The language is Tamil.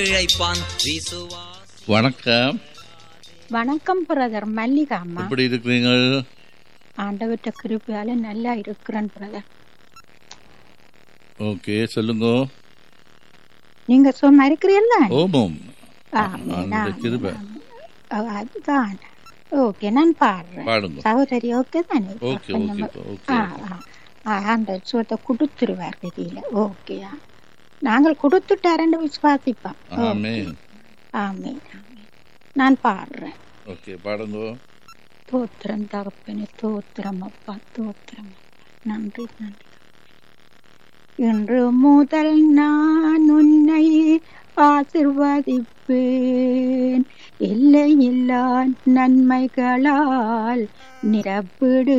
இழைப்பான் விசுவாஸ் வணக்கம் வணக்கம் பிரதர் மல்லிகா அம்மா எப்படி இருக்கிறீங்க ஆண்டவர்கிட்ட கிருப்பையால நல்லா இருக்கிறேன் பிரதர் ஓகே சொல்லுங்க நீங்க சும்மா இருக்கிறீல்ல ஓமம் ஆமென், அந்த ஆமென், கிருபை ஆமென். ஓ, அதுதான் ஓகே நான் பாடுறேன் பாடுங்க சகோதரி ஓகே தானே ஓகே அப்ப ஓகே நம்ம- ஓகே ஆ, ஆ. ஆ, அந்த சுவத்தை கொடுத்துருவார் கதியில ஓகேயா நாங்கள் கொடுத்துட்டாரன்னு விசுவாசிப்போம் ஆமே ஆமே நான் பாடுறேன் ஓகே பாடுங்க தோத்திரம் தகப்பனே தோத்திரம் அப்பா தோத்திரம் நன்றி நன்றி இன்று முதல் நான் உன்னை ஆசிர்வதிப்பேன் இல்லை இல்லா நன்மைகளால் நிரப்பிடு